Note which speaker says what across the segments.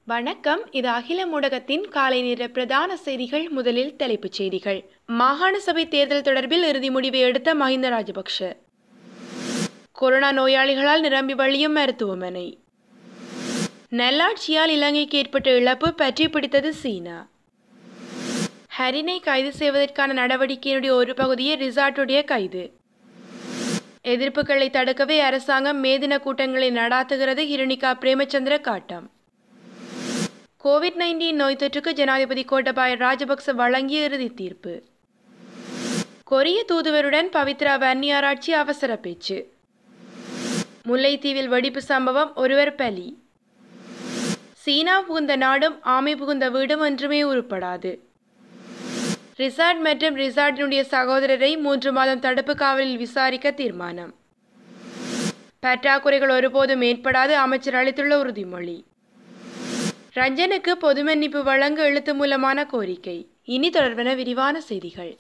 Speaker 1: வணக்கம் இது அகில ஊடகத்தின் காலை நேர பிரதான செய்திகள் முதலில் தலைப்புச் செய்திகள் மாகாண சபை தேர்தல் தொடர்பில் இறுதி முடிவை எடுத்த மஹிந்த ராஜபக்ஷ கொரோனா நோயாளிகளால் நிரம்பி வழியும் மருத்துவமனை நல்லாட்சியால் இலங்கைக்கு ஏற்பட்ட இழப்பு பற்றி பிடித்தது சீனா ஹரினை கைது செய்வதற்கான நடவடிக்கையினுடைய ஒரு பகுதியை ரிசார்ட்டுடைய கைது எதிர்ப்புகளை தடுக்கவே அரசாங்கம் மேதின கூட்டங்களை நடாத்துகிறது ஹிருணிகா பிரேமச்சந்திர காட்டம் கோவிட் நைன்டீன் நோய் தொற்றுக்கு ஜனாதிபதி கோட்டபாய ராஜபக்ச வழங்கிய இறுதி தீர்ப்பு கொரிய தூதுவருடன் பவித்ரா வன்னியாராட்சி அவசர பேச்சு முல்லைத்தீவில் வெடிப்பு சம்பவம் ஒருவர் பலி சீனா புகுந்த நாடும் ஆமை புகுந்த வீடும் ஒன்றுமே உருப்படாது ரிசார்ட் மற்றும் ரிசார்ட்டினுடைய சகோதரரை மூன்று மாதம் தடுப்பு காவலில் விசாரிக்க தீர்மானம் பற்றாக்குறைகள் ஒருபோதும் ஏற்படாது அமைச்சர் அளித்துள்ள உறுதிமொழி ரஞ்சனுக்கு பொது மன்னிப்பு வழங்க எழுத்து மூலமான கோரிக்கை இனி தொடர்பான விரிவான செய்திகள்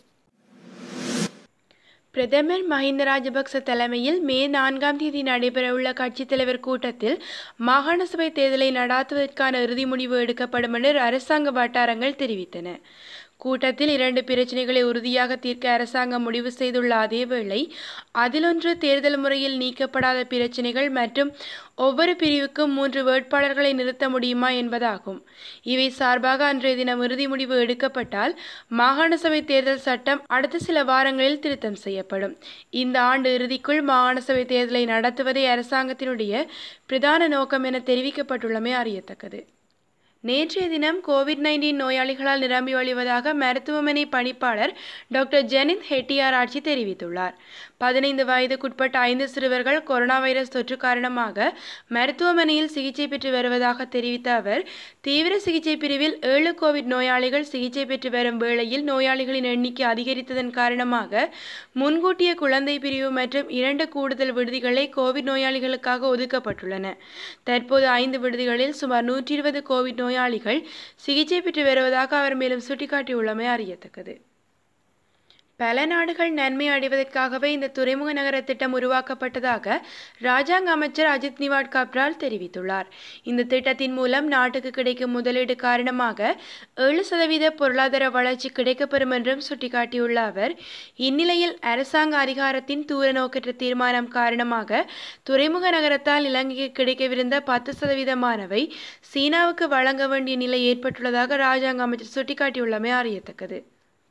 Speaker 1: பிரதமர் மஹிந்த ராஜபக்ச தலைமையில் மே நான்காம் தேதி நடைபெறவுள்ள கட்சித் தலைவர் கூட்டத்தில் மாகாண சபை தேர்தலை நடாத்துவதற்கான இறுதி முடிவு எடுக்கப்படும் என்று அரசாங்க வட்டாரங்கள் தெரிவித்தன கூட்டத்தில் இரண்டு பிரச்சினைகளை உறுதியாக தீர்க்க அரசாங்கம் முடிவு செய்துள்ள அதேவேளை அதிலொன்று தேர்தல் முறையில் நீக்கப்படாத பிரச்சினைகள் மற்றும் ஒவ்வொரு பிரிவுக்கும் மூன்று வேட்பாளர்களை நிறுத்த முடியுமா என்பதாகும் இவை சார்பாக அன்றைய தினம் இறுதி முடிவு எடுக்கப்பட்டால் மாகாண சபை தேர்தல் சட்டம் அடுத்த சில வாரங்களில் திருத்தம் செய்யப்படும் இந்த ஆண்டு இறுதிக்குள் மாகாண சபை தேர்தலை நடத்துவதே அரசாங்கத்தினுடைய பிரதான நோக்கம் என தெரிவிக்கப்பட்டுள்ளமை அறியத்தக்கது நேற்றைய தினம் கோவிட் நைன்டீன் நோயாளிகளால் நிரம்பி வழிவதாக மருத்துவமனை பணிப்பாளர் டாக்டர் ஜெனித் ஹெட்டியாராட்சி தெரிவித்துள்ளார் பதினைந்து வயதுக்குட்பட்ட ஐந்து சிறுவர்கள் கொரோனா வைரஸ் தொற்று காரணமாக மருத்துவமனையில் சிகிச்சை பெற்று வருவதாக தெரிவித்த அவர் தீவிர சிகிச்சை பிரிவில் ஏழு கோவிட் நோயாளிகள் சிகிச்சை பெற்று வரும் வேளையில் நோயாளிகளின் எண்ணிக்கை அதிகரித்ததன் காரணமாக முன்கூட்டிய குழந்தை பிரிவு மற்றும் இரண்டு கூடுதல் விடுதிகளை கோவிட் நோயாளிகளுக்காக ஒதுக்கப்பட்டுள்ளன தற்போது ஐந்து விடுதிகளில் சுமார் நூற்றி இருபது கோவிட் நோயாளிகள் சிகிச்சை பெற்று வருவதாக அவர் மேலும் சுட்டிக்காட்டியுள்ளமை அறியத்தக்கது பல நாடுகள் நன்மை அடைவதற்காகவே இந்த துறைமுக நகர திட்டம் உருவாக்கப்பட்டதாக ராஜாங்க அமைச்சர் அஜித் நிவாட் கப்ரால் தெரிவித்துள்ளார் இந்த திட்டத்தின் மூலம் நாட்டுக்கு கிடைக்கும் முதலீடு காரணமாக ஏழு சதவீத பொருளாதார வளர்ச்சி கிடைக்கப்பெறும் என்றும் சுட்டிக்காட்டியுள்ள அவர் இந்நிலையில் அரசாங்க அதிகாரத்தின் தூர நோக்கற்ற தீர்மானம் காரணமாக துறைமுக நகரத்தால் இலங்கைக்கு கிடைக்கவிருந்த பத்து சதவீதமானவை சீனாவுக்கு வழங்க வேண்டிய நிலை ஏற்பட்டுள்ளதாக ராஜாங்க அமைச்சர் சுட்டிக்காட்டியுள்ளமை அறியத்தக்கது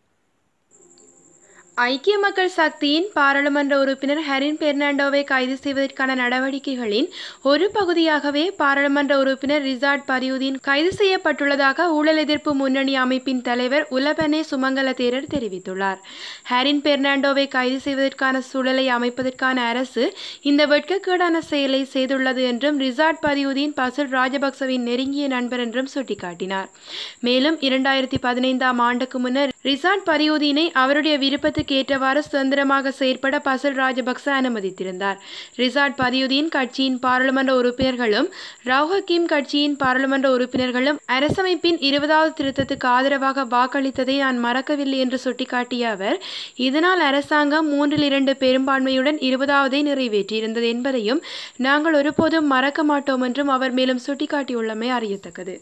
Speaker 1: ஐக்கிய மக்கள் சக்தியின் பாராளுமன்ற உறுப்பினர் ஹரின் பெர்னாண்டோவை கைது செய்வதற்கான நடவடிக்கைகளின் ஒரு பகுதியாகவே பாராளுமன்ற உறுப்பினர் ரிசார்ட் பதியுதீன் கைது செய்யப்பட்டுள்ளதாக ஊழல் எதிர்ப்பு முன்னணி அமைப்பின் தலைவர் உலபனே சுமங்கல தேரர் தெரிவித்துள்ளார் ஹரின் பெர்னாண்டோவை கைது செய்வதற்கான சூழலை அமைப்பதற்கான அரசு இந்த வெட்கக்கேடான செயலை செய்துள்ளது என்றும் ரிசார்ட் பதியுதீன் பசுல் ராஜபக்சவின் நெருங்கிய நண்பர் என்றும் சுட்டிக்காட்டினார் மேலும் இரண்டாயிரத்தி பதினைந்தாம் ஆண்டுக்கு முன்னர் ரிசார்ட் பதியுதீனை அவருடைய விருப்பத்துக்கு ஏற்றவாறு சுதந்திரமாக செயற்பட பசல் ராஜபக்ச அனுமதித்திருந்தார் ரிசார்ட் பதியுதீன் கட்சியின் பாராளுமன்ற உறுப்பினர்களும் ரவ் ஹக்கீம் கட்சியின் பாராளுமன்ற உறுப்பினர்களும் அரசமைப்பின் இருபதாவது திருத்தத்துக்கு ஆதரவாக வாக்களித்ததை நான் மறக்கவில்லை என்று சுட்டிக்காட்டிய அவர் இதனால் அரசாங்கம் மூன்றில் இரண்டு பெரும்பான்மையுடன் இருபதாவதை நிறைவேற்றியிருந்தது என்பதையும் நாங்கள் ஒருபோதும் மறக்க மாட்டோம் என்றும் அவர் மேலும் சுட்டிக்காட்டியுள்ளமை அறியத்தக்கது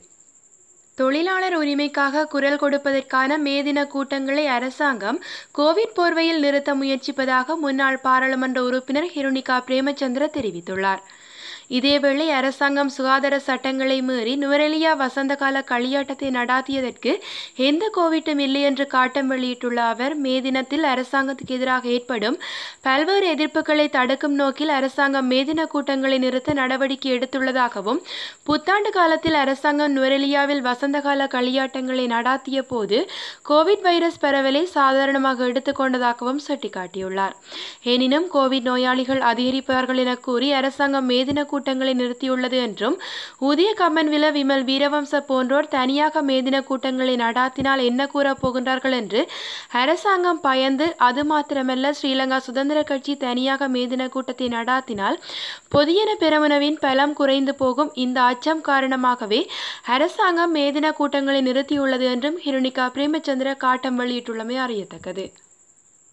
Speaker 1: தொழிலாளர் உரிமைக்காக குரல் கொடுப்பதற்கான மேதின கூட்டங்களை அரசாங்கம் கோவிட் போர்வையில் நிறுத்த முயற்சிப்பதாக முன்னாள் பாராளுமன்ற உறுப்பினர் ஹிருணிகா பிரேமச்சந்திர தெரிவித்துள்ளார் இதேவேளை அரசாங்கம் சுகாதார சட்டங்களை மீறி நுவரெலியா வசந்தகால களியாட்டத்தை நடாத்தியதற்கு எந்த கோவிட்டும் இல்லை என்று காட்டம் வெளியிட்டுள்ள அவர் மே தினத்தில் அரசாங்கத்துக்கு எதிராக ஏற்படும் பல்வேறு எதிர்ப்புகளை தடுக்கும் நோக்கில் அரசாங்கம் மேதின கூட்டங்களை நிறுத்த நடவடிக்கை எடுத்துள்ளதாகவும் புத்தாண்டு காலத்தில் அரசாங்கம் நுவரெலியாவில் வசந்தகால களியாட்டங்களை நடாத்திய போது கோவிட் வைரஸ் பரவலை சாதாரணமாக எடுத்துக்கொண்டதாகவும் சுட்டிக்காட்டியுள்ளார் எனினும் கோவிட் நோயாளிகள் அதிகரிப்பார்கள் என கூறி அரசாங்கம் மேதின கூட்டங்களை நிறுத்தியுள்ளது என்றும் உதய கம்மன்வில விமல் வீரவம்ச போன்றோர் தனியாக மேதின கூட்டங்களை நடாத்தினால் என்ன கூறப் போகின்றார்கள் என்று அரசாங்கம் பயந்து அது மாத்திரமல்ல ஸ்ரீலங்கா சுதந்திர கட்சி தனியாக மேதின கூட்டத்தை நடாத்தினால் பொதியன பெருமனவின் பலம் குறைந்து போகும் இந்த அச்சம் காரணமாகவே அரசாங்கம் மேதின கூட்டங்களை நிறுத்தியுள்ளது என்றும் ஹிருணிகா பிரேமச்சந்திர காட்டம் வெளியிட்டுள்ளமை அறியத்தக்கது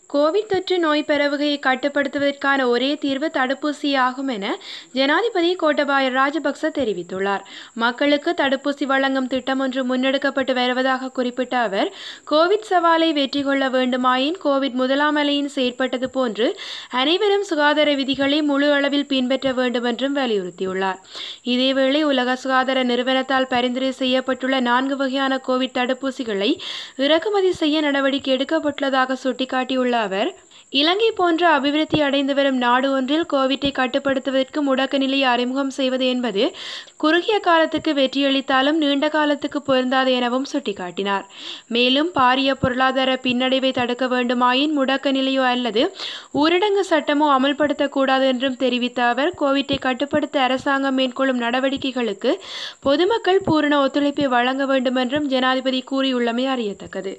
Speaker 1: கோவிட் தொற்று நோய் பரவுகையை கட்டுப்படுத்துவதற்கான ஒரே தீர்வு தடுப்பூசியாகும் என ஜனாதிபதி கோட்டபாய ராஜபக்ச தெரிவித்துள்ளார் மக்களுக்கு தடுப்பூசி வழங்கும் திட்டம் ஒன்று முன்னெடுக்கப்பட்டு வருவதாக குறிப்பிட்ட அவர் கோவிட் சவாலை வெற்றி கொள்ள வேண்டுமாயின் கோவிட் முதலாம் அலையின் செயற்பட்டது போன்று அனைவரும் சுகாதார விதிகளை முழு அளவில் பின்பற்ற வேண்டும் என்றும் வலியுறுத்தியுள்ளார் இதேவேளை உலக சுகாதார நிறுவனத்தால் பரிந்துரை செய்யப்பட்டுள்ள நான்கு வகையான கோவிட் தடுப்பூசிகளை இறக்குமதி செய்ய நடவடிக்கை எடுக்கப்பட்டுள்ளதாக சுட்டிக்காட்டியுள்ள அவர் இலங்கை போன்ற அபிவிருத்தி அடைந்து வரும் நாடு ஒன்றில் கோவிட்டை கட்டுப்படுத்துவதற்கு முடக்க நிலையை அறிமுகம் செய்வது என்பது குறுகிய காலத்துக்கு வெற்றியளித்தாலும் நீண்ட காலத்துக்கு பொருந்தாது எனவும் சுட்டிக்காட்டினார் மேலும் பாரிய பொருளாதார பின்னடைவை தடுக்க வேண்டுமாயின் முடக்க நிலையோ அல்லது ஊரடங்கு சட்டமோ அமல்படுத்தக்கூடாது என்றும் தெரிவித்த அவர் கோவிட்டை கட்டுப்படுத்த அரசாங்கம் மேற்கொள்ளும் நடவடிக்கைகளுக்கு பொதுமக்கள் பூரண ஒத்துழைப்பை வழங்க வேண்டும் என்றும் ஜனாதிபதி கூறியுள்ளமை அறியத்தக்கது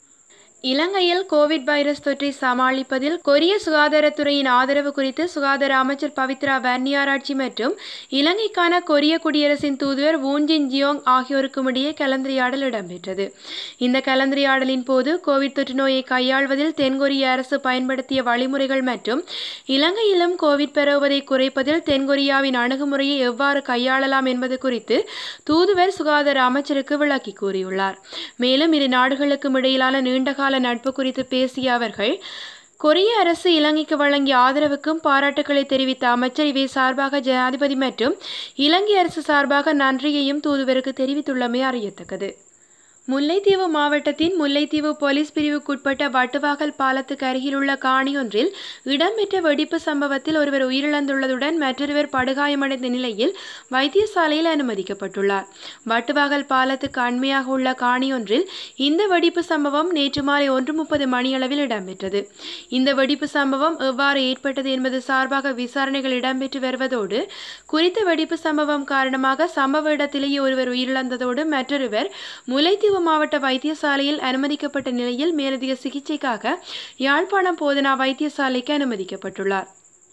Speaker 1: இலங்கையில் கோவிட் வைரஸ் தொற்றை சமாளிப்பதில் கொரிய சுகாதாரத்துறையின் ஆதரவு குறித்து சுகாதார அமைச்சர் பவித்ரா வன்னியாராட்சி மற்றும் இலங்கைக்கான கொரிய குடியரசின் தூதுவர் வூன்ஜின் ஜியோங் ஆகியோருக்கும் இடையே கலந்துரையாடல் இடம்பெற்றது இந்த கலந்துரையாடலின் போது கோவிட் தொற்று நோயை கையாள்வதில் தென்கொரிய அரசு பயன்படுத்திய வழிமுறைகள் மற்றும் இலங்கையிலும் கோவிட் பரவுவதை குறைப்பதில் தென்கொரியாவின் அணுகுமுறையை எவ்வாறு கையாளலாம் என்பது குறித்து தூதுவர் சுகாதார அமைச்சருக்கு விளக்கி கூறியுள்ளார் மேலும் இரு நாடுகளுக்கும் இடையிலான நீண்டகால கால நட்பு குறித்து பேசிய அவர்கள் கொரிய அரசு இலங்கைக்கு வழங்கிய ஆதரவுக்கும் பாராட்டுக்களை தெரிவித்த அமைச்சர் இவை சார்பாக ஜனாதிபதி மற்றும் இலங்கை அரசு சார்பாக நன்றியையும் தூதுவருக்கு தெரிவித்துள்ளமை அறியத்தக்கது முல்லைத்தீவு மாவட்டத்தின் முல்லைத்தீவு போலீஸ் பிரிவுக்குட்பட்ட வட்டுவாகல் பாலத்துக்கு அருகிலுள்ள காணியொன்றில் இடம்பெற்ற வெடிப்பு சம்பவத்தில் ஒருவர் உயிரிழந்துள்ளதுடன் மற்றொருவர் படுகாயமடைந்த நிலையில் வைத்தியசாலையில் அனுமதிக்கப்பட்டுள்ளார் வட்டுவாகல் பாலத்துக்கு அண்மையாக உள்ள காணியொன்றில் இந்த வெடிப்பு சம்பவம் நேற்று மாலை ஒன்று முப்பது மணியளவில் இடம்பெற்றது இந்த வெடிப்பு சம்பவம் எவ்வாறு ஏற்பட்டது என்பது சார்பாக விசாரணைகள் இடம்பெற்று வருவதோடு குறித்த வெடிப்பு சம்பவம் காரணமாக சம்பவ இடத்திலேயே ஒருவர் உயிரிழந்ததோடு மற்றொருவர் முல்லைத்தீவு முல்லைத்தீவு மாவட்ட வைத்தியசாலையில் அனுமதிக்கப்பட்ட நிலையில் மேலதிக சிகிச்சைக்காக யாழ்ப்பாணம் போதனா வைத்தியசாலைக்கு அனுமதிக்கப்பட்டுள்ளார்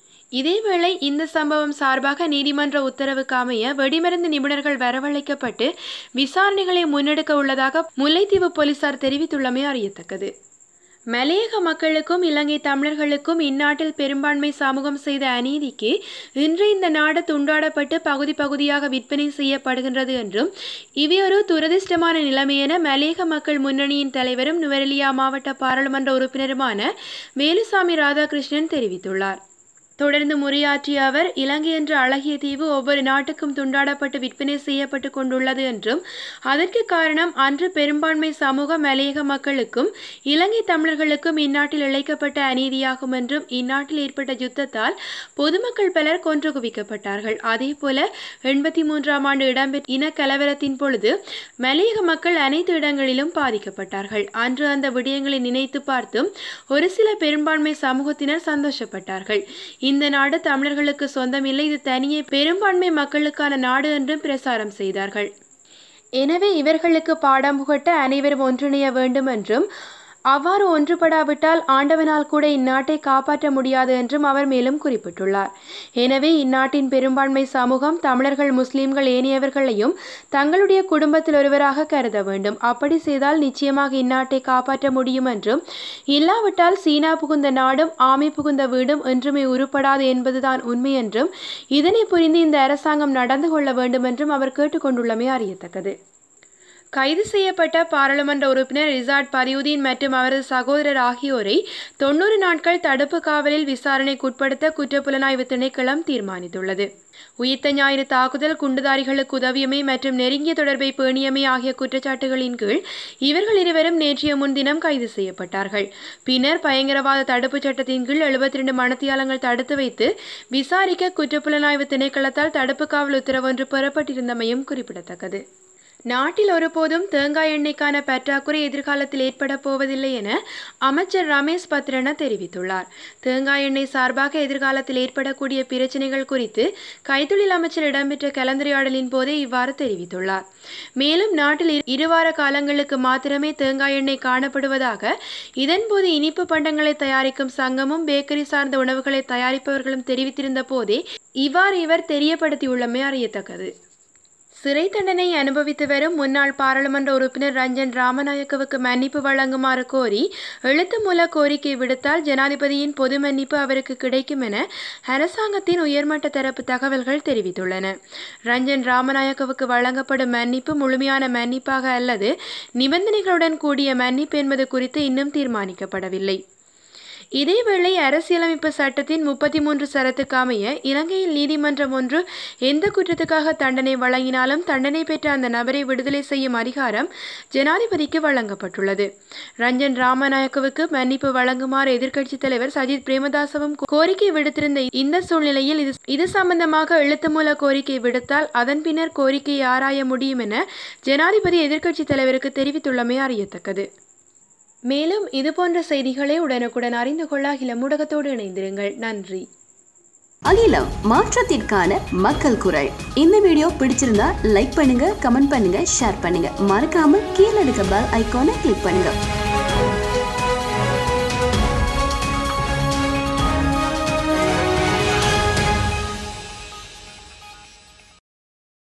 Speaker 1: இதேவேளை இந்த சம்பவம் சார்பாக நீதிமன்ற உத்தரவுக்கு அமைய வெடிமருந்து நிபுணர்கள் வரவழைக்கப்பட்டு விசாரணைகளை முன்னெடுக்க உள்ளதாக முல்லைத்தீவு போலீசார் தெரிவித்துள்ளமை அறியத்தக்கது மலையக மக்களுக்கும் இலங்கை தமிழர்களுக்கும் இந்நாட்டில் பெரும்பான்மை சமூகம் செய்த அநீதிக்கு இன்று இந்த நாடு துண்டாடப்பட்டு பகுதி பகுதியாக விற்பனை செய்யப்படுகின்றது என்றும் இவை ஒரு துரதிர்ஷ்டமான நிலைமை என மலையக மக்கள் முன்னணியின் தலைவரும் நுவரெலியா மாவட்ட பாராளுமன்ற உறுப்பினருமான வேலுசாமி ராதாகிருஷ்ணன் தெரிவித்துள்ளார் தொடர்ந்து முறையாற்றிய அவர் இலங்கை என்ற அழகிய தீவு ஒவ்வொரு நாட்டுக்கும் துண்டாடப்பட்டு விற்பனை செய்யப்பட்டு கொண்டுள்ளது என்றும் அதற்கு காரணம் அன்று பெரும்பான்மை சமூக மலையக மக்களுக்கும் இலங்கை தமிழர்களுக்கும் இந்நாட்டில் இழைக்கப்பட்ட அநீதியாகும் என்றும் இந்நாட்டில் ஏற்பட்ட யுத்தத்தால் பொதுமக்கள் பலர் கொன்று குவிக்கப்பட்டார்கள் அதே போல எண்பத்தி மூன்றாம் ஆண்டு இடம்பெற்ற இன கலவரத்தின் பொழுது மலையக மக்கள் அனைத்து இடங்களிலும் பாதிக்கப்பட்டார்கள் அன்று அந்த விடயங்களை நினைத்து பார்த்தும் ஒரு சில பெரும்பான்மை சமூகத்தினர் சந்தோஷப்பட்டார்கள் இந்த நாடு தமிழர்களுக்கு சொந்தமில்லை இது தனியே பெரும்பான்மை மக்களுக்கான நாடு என்றும் பிரசாரம் செய்தார்கள் எனவே இவர்களுக்கு பாடம் புகட்ட அனைவரும் ஒன்றிணைய வேண்டும் என்றும் அவ்வாறு ஒன்றுபடாவிட்டால் ஆண்டவனால் கூட இந்நாட்டை காப்பாற்ற முடியாது என்றும் அவர் மேலும் குறிப்பிட்டுள்ளார் எனவே இந்நாட்டின் பெரும்பான்மை சமூகம் தமிழர்கள் முஸ்லிம்கள் ஏனையவர்களையும் தங்களுடைய குடும்பத்தில் ஒருவராக கருத வேண்டும் அப்படி செய்தால் நிச்சயமாக இந்நாட்டை காப்பாற்ற முடியும் என்றும் இல்லாவிட்டால் சீனா புகுந்த நாடும் ஆமை புகுந்த வீடும் என்றுமே உருப்படாது என்பதுதான் உண்மை என்றும் இதனை புரிந்து இந்த அரசாங்கம் நடந்து கொள்ள வேண்டும் என்றும் அவர் கேட்டுக்கொண்டுள்ளமை அறியத்தக்கது கைது செய்யப்பட்ட பாராளுமன்ற உறுப்பினர் ரிசார்ட் பதியுதீன் மற்றும் அவரது சகோதரர் ஆகியோரை தொன்னூறு நாட்கள் தடுப்பு காவலில் விசாரணைக்குட்படுத்த குற்றப்புலனாய்வு திணைக்களம் தீர்மானித்துள்ளது உயிர்த்த ஞாயிறு தாக்குதல் குண்டுதாரிகளுக்கு உதவியமை மற்றும் நெருங்கிய தொடர்பை பேணியமை ஆகிய குற்றச்சாட்டுகளின் கீழ் இவர்கள் இருவரும் நேற்றைய முன்தினம் கைது செய்யப்பட்டார்கள் பின்னர் பயங்கரவாத தடுப்புச் சட்டத்தின் கீழ் எழுபத்தி ரெண்டு மணத்தியாலங்கள் தடுத்து வைத்து விசாரிக்க குற்றப்புலனாய்வு திணைக்களத்தால் தடுப்பு காவல் உத்தரவொன்று பெறப்பட்டிருந்தமையும் குறிப்பிடத்தக்கது நாட்டில் ஒருபோதும் தேங்காய் எண்ணெய்க்கான பற்றாக்குறை எதிர்காலத்தில் ஏற்பட போவதில்லை என அமைச்சர் ரமேஷ் பத்ரன தெரிவித்துள்ளார் தேங்காய் எண்ணெய் சார்பாக எதிர்காலத்தில் ஏற்படக்கூடிய பிரச்சனைகள் குறித்து கைத்தொழில் அமைச்சர் இடம்பெற்ற கலந்துரையாடலின் போதே இவ்வாறு தெரிவித்துள்ளார் மேலும் நாட்டில் இரு- இருவார காலங்களுக்கு மாத்திரமே தேங்காய் எண்ணெய் காணப்படுவதாக இதன்போது இனிப்பு பண்டங்களை தயாரிக்கும் சங்கமும் பேக்கரி சார்ந்த உணவுகளை தயாரிப்பவர்களும் தெரிவித்திருந்த போதே இவ்வாறு இவர் தெரியப்படுத்தியுள்ளமை அறியத்தக்கது சிறை தண்டனை அனுபவித்து வரும் முன்னாள் பாராளுமன்ற உறுப்பினர் ரஞ்சன் ராமநாயக்கவுக்கு மன்னிப்பு வழங்குமாறு கோரி எழுத்து மூல கோரிக்கை விடுத்தால் ஜனாதிபதியின் பொது மன்னிப்பு அவருக்கு கிடைக்கும் என அரசாங்கத்தின் உயர்மட்ட தரப்பு தகவல்கள் தெரிவித்துள்ளன ரஞ்சன் ராமநாயக்கவுக்கு வழங்கப்படும் மன்னிப்பு முழுமையான மன்னிப்பாக அல்லது நிபந்தனைகளுடன் கூடிய மன்னிப்பு என்பது குறித்து இன்னும் தீர்மானிக்கப்படவில்லை இதேவேளை அரசியலமைப்பு சட்டத்தின் முப்பத்தி மூன்று சரத்துக்கு அமைய இலங்கையில் நீதிமன்றம் ஒன்று எந்த குற்றத்துக்காக தண்டனை வழங்கினாலும் தண்டனை பெற்ற அந்த நபரை விடுதலை செய்யும் அதிகாரம் ஜனாதிபதிக்கு வழங்கப்பட்டுள்ளது ரஞ்சன் ராமநாயக்கவுக்கு மன்னிப்பு வழங்குமாறு எதிர்க்கட்சித் தலைவர் சஜித் பிரேமதாசவும் கோரிக்கை விடுத்திருந்த இந்த சூழ்நிலையில் இது இது சம்பந்தமாக எழுத்து மூல கோரிக்கை விடுத்தால் அதன் பின்னர் கோரிக்கையை ஆராய முடியும் என ஜனாதிபதி எதிர்க்கட்சித் தலைவருக்கு தெரிவித்துள்ளமை அறியத்தக்கது மேலும் இதுபோன்ற செய்திகளை உடனுக்குடன் அறிந்து கொள்ள அகில ஊடகத்தோடு இணைந்திருங்கள் நன்றி
Speaker 2: அகிலம் மாற்றத்திற்கான மக்கள் குரல் இந்த வீடியோ பிடிச்சிருந்தா லைக் பண்ணுங்க கமெண்ட் பண்ணுங்க ஷேர் பண்ணுங்க மறக்காம கீழே இருக்க பெல் ஐகானை கிளிக் பண்ணுங்க